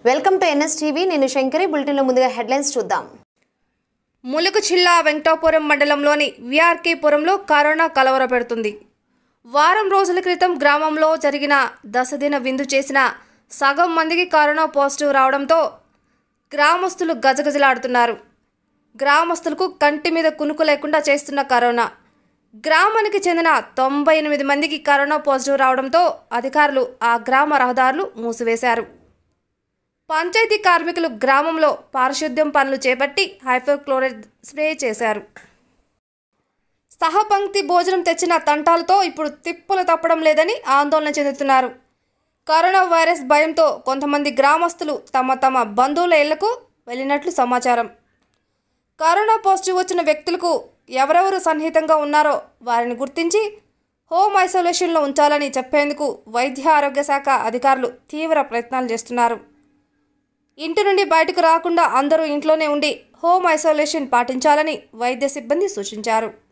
welcome to NS TV నేను శంకరి బులెటిన్లో ముందుగా హెడ్లైన్స్ చూద్దాం ములుగు జిల్లా వెంకటాపురం మండలంలోని విఆర్కేపురంలో కరోనా కలవర పెడుతుంది వారం రోజుల క్రితం గ్రామంలో జరిగిన దశదిన విందు చేసిన సగం మందికి కరోనా పాజిటివ్ రావడంతో గ్రామస్తులు గజగజలాడుతున్నారు గ్రామస్తులకు కంటి మీద కునుకు లేకుండా చేస్తున్న కరోనా గ్రామానికి చెందిన తొంభై ఎనిమిది మందికి కరోనా పాజిటివ్ రావడంతో అధికారులు ఆ గ్రామ రహదారులు మూసివేశారు పంచాయతీ కార్మికులు గ్రామంలో పారిశుద్ధ్యం పనులు చేపట్టి హైపోక్లోరైడ్ స్ప్రే చేశారు సహపంక్తి భోజనం తెచ్చిన తంటాలతో ఇప్పుడు తిప్పులు తప్పడం లేదని ఆందోళన చెందుతున్నారు కరోనా వైరస్ భయంతో కొంతమంది గ్రామస్తులు తమ తమ బంధువుల ఇళ్లకు వెళ్ళినట్లు సమాచారం కరోనా పాజిటివ్ వచ్చిన వ్యక్తులకు ఎవరెవరు సన్నిహితంగా ఉన్నారో వారిని గుర్తించి హోమ్ ఐసోలేషన్లో ఉంచాలని చెప్పేందుకు వైద్య ఆరోగ్య శాఖ అధికారులు తీవ్ర ప్రయత్నాలు చేస్తున్నారు ఇంటి నుండి బయటకు రాకుండా అందరూ ఇంట్లోనే ఉండి హోమ్ ఐసోలేషన్ పాటించాలని వైద్య సిబ్బంది సూచించారు